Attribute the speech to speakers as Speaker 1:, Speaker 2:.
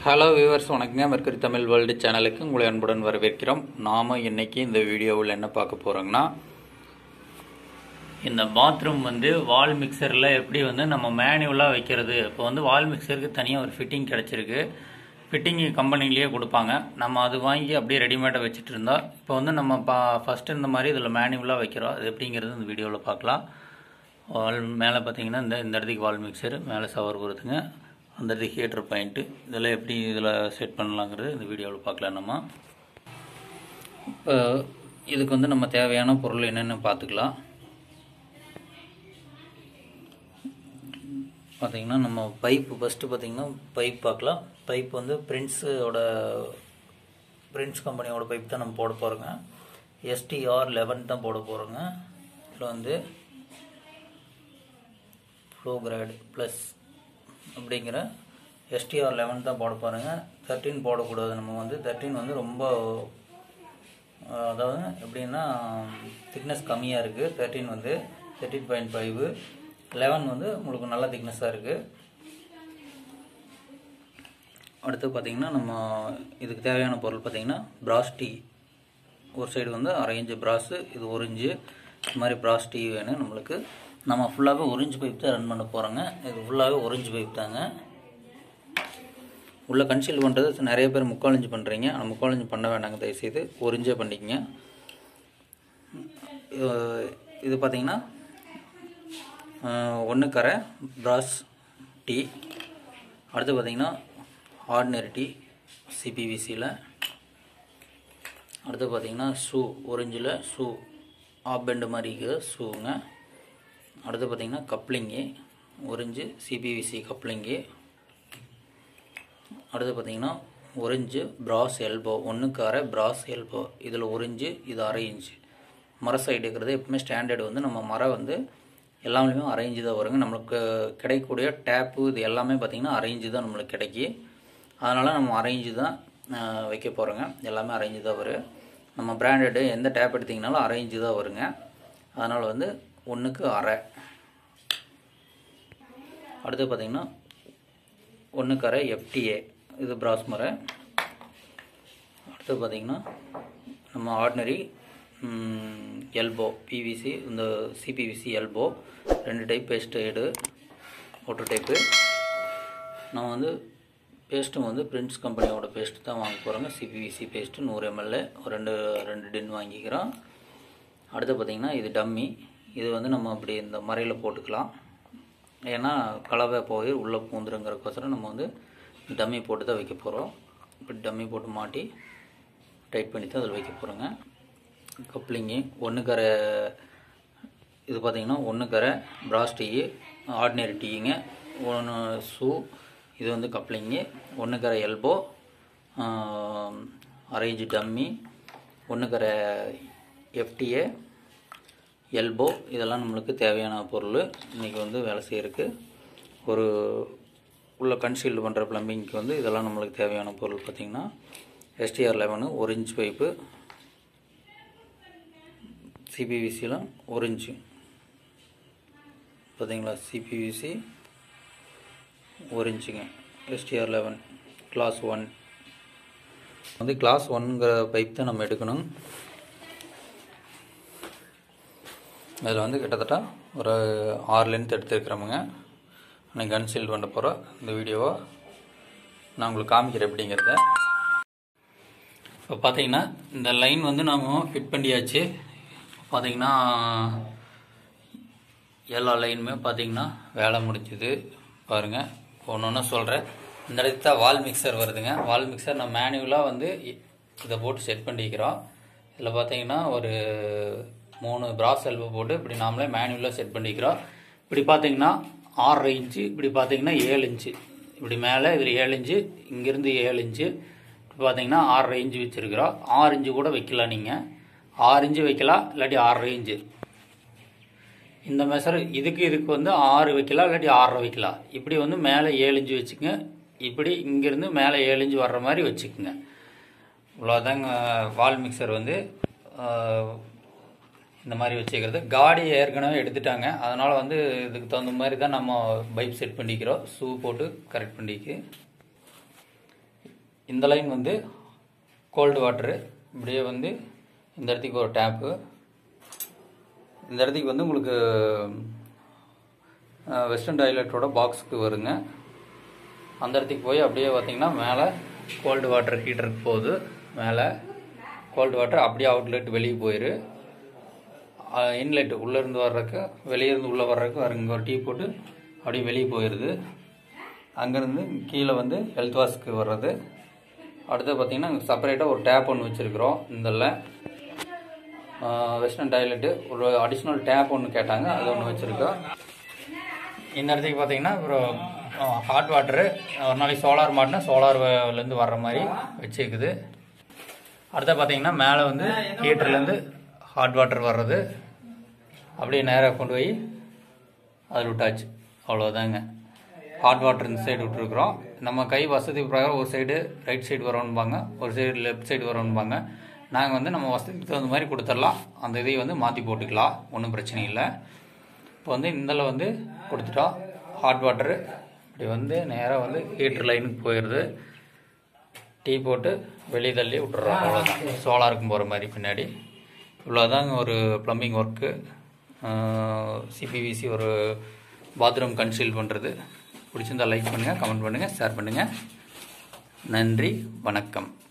Speaker 1: hello viewers வணக்கங்க Mercury Tamil World சேனலுக்கு உங்களை அன்புடன் வரவேற்கிறோம் நாம் இன்னைக்கு இந்த வீடியோவில் என்ன பார்க்க போகிறோங்கன்னா இந்த பாத்ரூம் வந்து வால் மிக்சரில் எப்படி வந்து நம்ம மேனுவலாக வைக்கிறது இப்போ வந்து வால் மிக்சருக்கு தனியாக ஒரு ஃபிட்டிங் கிடச்சிருக்கு ஃபிட்டிங் கம்பெனிலேயே கொடுப்பாங்க நம்ம அது வாங்கி அப்படியே ரெடிமேடாக வச்சுட்டு இருந்தால் இப்போ வந்து நம்ம பா ஃபஸ்ட்டு இந்த மாதிரி இதில் மேனுவலாக வைக்கிறோம் அது எப்படிங்கிறது இந்த வீடியோவில் பார்க்கலாம் வால் மேலே பார்த்தீங்கன்னா இந்த இந்த இடத்துக்கு வால் மிக்சர் மேலே சவர் வருதுங்க அந்த இடத்துக்கு ஹீட்டர் பாயிண்ட்டு இதெல்லாம் எப்படி இதில் செட் பண்ணலாங்கிறது இந்த வீடியோவில் பார்க்கலாம் நம்ம இப்போ இதுக்கு வந்து நம்ம தேவையான பொருள் என்னென்னு பார்த்துக்கலாம் பார்த்தீங்கன்னா நம்ம பைப்பு ஃபஸ்ட்டு பார்த்தீங்கன்னா பைப் பார்க்கலாம் பைப் வந்து பிரின்ஸோட பிரின்ஸ் கம்பெனியோட பைப் தான் நம்ம போட போகிறோங்க எஸ்டிஆர் லெவன் தான் போட போகிறோங்க இதில் வந்து ஃப்ளோ கிராட் ப்ளஸ் அப்படிங்கிற எஸ்டிஆர் லெவன் தான் போட போகிறோங்க தேர்ட்டின் போடக்கூடாது நம்ம வந்து தேர்ட்டின் வந்து ரொம்ப அஹ், அதாவது எப்படின்னா திக்னஸ் கம்மியாக இருக்குது தேர்ட்டின் வந்து தேர்ட்டின் பாயிண்ட் ஃபைவ் லெவன் வந்து உங்களுக்கு நல்ல திக்னஸாக இருக்குது அடுத்து பார்த்தீங்கன்னா நம்ம இதுக்கு தேவையான பொருள் பார்த்தீங்கன்னா பிராஸ் டீ ஒரு சைடு வந்து அரை இன்ச்சு பிராஸு இது ஒரு இன்ச்சு இந்த மாதிரி பிராஸ் டீ வேணும் நம்மளுக்கு நம்ம ஃபுல்லாகவே ஒரிஞ்சு பைப் தான் ரன் பண்ண போகிறோங்க இது ஃபுல்லாகவே ஒரிஞ்சு பைப் தாங்க உள்ள கன்சீல் பண்ணுறது நிறைய பேர் முக்கால் இன்ச்சு பண்ணுறீங்க ஆனால் முக்கால் இன்ச்சு பண்ண வேண்டாங்க தயவுசெய்து ஒரு இன்ச்சே பண்ணிக்கங்க இது- இது பார்த்தீங்கன்னா ஒன்று கரை பிராஸ் டீ அடுத்து பார்த்தீங்கன்னா ஆர்டினரி டீ சிபிவிசியில் அடுத்து பார்த்தீங்கன்னா ஷூ ஒரிஞ்சில் ஷூ ஆப் பெண்டு மாதிரி இருக்குது ஷூங்க அடுத்து பார்த்தீங்கன்னா கப்ளிங்கு ஒரிஞ்சு சிபிவிசி கப்ளிங்கு அடுத்து பார்த்தீங்கன்னா ஒரிஞ்சு பிராஸ் எல்போ ஒன்றுக்கு அரை பிராஸ் எல்போ இதில் ஒரிஞ்சு இது அரை இன்ச்சு மர சைடு இருக்கிறது எப்பவுமே ஸ்டாண்டர்டு வந்து நம்ம மரம் வந்து எல்லாமே அரை இன்ச்சு தான் வருங்க நம்மளுக்கு கிடைக்கக்கூடிய டேப்பு இது எல்லாமே பார்த்திங்கன்னா அரை இன்ச்சு தான் நம்மளுக்கு கிடைக்கி அதனால் நம்ம அரை இன்ச்சு தான் ஆஹ், வைக்க போகிறோங்க எல்லாமே அரை இன்ச்சு தான் வரும் நம்ம பிராண்டடு எந்த டேப் எடுத்திங்கனாலும் அரை இன்ச்சு தான் வருங்க அதனால் வந்து ஒன்றுக்கு அரை அடுத்து பார்த்திங்கன்னா ஒன்றுக்கு அரை எஃப்டிஏ இது பிராஸ் மரம் அடுத்து பார்த்திங்கன்னா நம்ம ஆர்டினரி எல்போ பிவிசி இந்த சிபிவிசி எல்போ ரெண்டு டைப் பேஸ்ட் எடு ஓட்டர் டைப்பு நம்ம வந்து பேஸ்ட்டும் வந்து பிரின்ஸ் கம்பெனியோட பேஸ்ட் தான் வாங்க போகிறோங்க சிபிவிசி பேஸ்ட்டு நூறு எம்எல்ஏ ஒரு ரெண்டு ரெண்டு டின் வாங்கிக்கிறோம் அடுத்து பார்த்திங்கன்னா இது டம்மி இது வந்து நம்ம அப்படி இந்த மறையில் போட்டுக்கலாம் ஏன்னா கலவை போய் உள்ளே பூந்துருங்கிறக்கோசரம் நம்ம வந்து டம்மி போட்டு தான் வைக்க போகிறோம் இப்படி டம்மி போட்டு மாட்டி டைட் பண்ணி தான் அதில் வைக்க போகிறோங்க கப்ளிங்கு ஒன்று கரை இது பார்த்தீங்கன்னா ஒன்று கரை பிராஸ் டீ ஆர்டினரி டீங்க ஒன்று ஷூ இது வந்து கப்ளிங்கு ஒன்று கரை எல்போ அரேஞ்சு டம்மி ஒன்று கரை எஃப்டிஏ எல்போ இதெல்லாம் நம்மளுக்கு தேவையான பொருள் இன்றைக்கி வந்து வேலை செய்யறதுக்கு ஒரு உள்ள கன்சீல்டு பண்ணுற ப்ளம்பிங்க்கு வந்து இதெல்லாம் நம்மளுக்கு தேவையான பொருள் பார்த்திங்கன்னா எஸ்டிஆர் லெவனு ஒரு இன்ச் பைப்பு சிபிவிசியில் ஒரு இன்ச்சு பார்த்தீங்களா சிபிவிசி ஒரு இன்ச்சுங்க எஸ்டிஆர் லெவன் கிளாஸ் ஒன் வந்து கிளாஸ் ஒன்ங்கிற பைப் தான் நம்ம எடுக்கணும் அதில் வந்து கிட்டத்தட்ட ஒரு ஆறு லென்த் எடுத்துருக்கிறோமுங்க நான் கன்சீல் பண்ண போகிறோம் இந்த வீடியோவை நான் உங்களுக்கு காமிக்கிறேன் எப்படிங்கிறத இப்போ பார்த்தீங்கன்னா இந்த லைன் வந்து நாம ஃபிட் பண்ணியாச்சு பார்த்தீங்கன்னா எல்லா லைனுமே பார்த்தீங்கன்னா வேலை முடிஞ்சுது பாருங்கள் ஒன்று ஒன்று சொல்கிறேன் இந்த இடத்துல தான் வால் மிக்சர் வருதுங்க வால் மிக்சர் நான் மேனுவலாக வந்து இ- இதை போட்டு செட் பண்ணிக்கிறோம் இதில் பார்த்தீங்கன்னா ஒரு மூணு பிராஸ் எல்போ போட்டு இப்படி நாமளே மேனுவலாக செட் பண்ணிக்கிறோம் இப்படி பார்த்தீங்கன்னா ஆறரை இன்ச்சு இப்படி பார்த்தீங்கன்னா ஏழு இன்ச்சு இப்படி மேலே இதில் ஏழு இன்ச்சு இங்கேருந்து ஏழு இன்ச்சு இப்போ பார்த்தீங்கன்னா ஆறரை இன்ச்சு வச்சுருக்கிறோம் ஆறு இன்ச்சு கூட வைக்கலாம் நீங்கள் ஆறு இன்ச்சு வைக்கலாம் இல்லாட்டி ஆறரை இன்ச்சு இந்த மெஷர் இதுக்கு இதுக்கு வந்து ஆறு வைக்கலாம் இல்லாட்டி ஆறரை வைக்கலாம் இப்படி வந்து மேலே ஏழு இன்ச்சு வச்சுக்கோங்க இப்படி இங்கேருந்து மேலே ஏழு இன்ச்சு வர்ற மாதிரி வச்சுக்கோங்க இவ்வளோதாங்க வால் மிக்சர் வந்து ஆஹ், இந்த மாதிரி வச்சுக்கிறது காடி ஏற்கனவே எடுத்துட்டாங்க அதனால் வந்து இதுக்கு தகுந்த மாதிரி தான் நம்ம பைப் செட் பண்ணிக்கிறோம் ஷூ போட்டு கரெக்ட் பண்ணிக்கு இந்த லைன் வந்து கோல்டு வாட்டரு இப்படியே வந்து இந்த இடத்துக்கு ஒரு டேப்பு இந்த இடத்துக்கு வந்து உங்களுக்கு வெஸ்டர்ன் டாய்லெட்டோட பாக்ஸுக்கு வருங்க அந்த இடத்துக்கு போய் அப்படியே பார்த்தீங்கன்னா மேலே கோல்டு வாட்டர் ஹீட்டருக்கு போகுது மேலே கோல்டு வாட்டர் அப்படியே அவுட்லெட் வெளியே போயிரு இன்லெட் உள்ளேருந்து வர்றதுக்கு வெளியேருந்து உள்ளே வர்றதுக்கு வேறு இங்கே ஒரு டீ போட்டு அப்படியே வெளியே போயிடுது அங்கேருந்து கீழே வந்து ஹெல்த் வாஷ்க்கு வர்றது அடுத்து பார்த்தீங்கன்னா செப்பரேட்டாக ஒரு டேப் ஒன்று வச்சுருக்குறோம் இதில் வெஸ்டர்ன் டாய்லெட்டு ஒரு அடிஷ்னல் டேப் ஒன்று கேட்டாங்க அது ஒன்று வச்சுருக்கோம் இந்த இடத்துக்கு பார்த்தீங்கன்னா அப்புறம் ஹாட் வாட்டரு ஒரு நாளைக்கு சோலார் மாட்டினா சோலார்லேருந்து வர்ற மாதிரி வச்சுருக்குது அடுத்து பார்த்தீங்கன்னா மேலே வந்து ஹீட்டர்லேருந்து ஹாட் வாட்டர் வர்றது அப்படியே நேராக கொண்டு போய் அதில் விட்டாச்சு அவ்வளோதாங்க ஹாட் வாட்டர் இந்த சைடு விட்டுருக்குறோம் நம்ம கை வசதி பிரகாரம் ஒரு சைடு ரைட் சைடு வரோன்பாங்க ஒரு சைடு லெஃப்ட் சைடு வரோன்பாங்க நாங்கள் வந்து நம்ம வசதிக்கு தகுந்த மாதிரி கொடுத்துடலாம் அந்த இதை வந்து மாற்றி போட்டுக்கலாம் ஒன்றும் பிரச்சனை இல்லை இப்போ வந்து இதில் வந்து கொடுத்துட்டோம் ஹாட் வாட்டரு இப்படி வந்து நேராக வந்து ஹீட்டர் லைனுக்கு போயிடுது டீ போட்டு வெளியே தள்ளி விட்டுறோம் அவ்வளோதான் சோலாருக்கும் போகிற மாதிரி பின்னாடி இவ்வளோதாங்க ஒரு ப்ளம்பிங் ஒர்க்கு சிபிவிசி ஒரு பாத்ரூம் கன்சீல் பண்ணுறது பிடிச்சிருந்தா லைக் பண்ணுங்கள் கமெண்ட் பண்ணுங்கள் ஷேர் பண்ணுங்கள் நன்றி வணக்கம்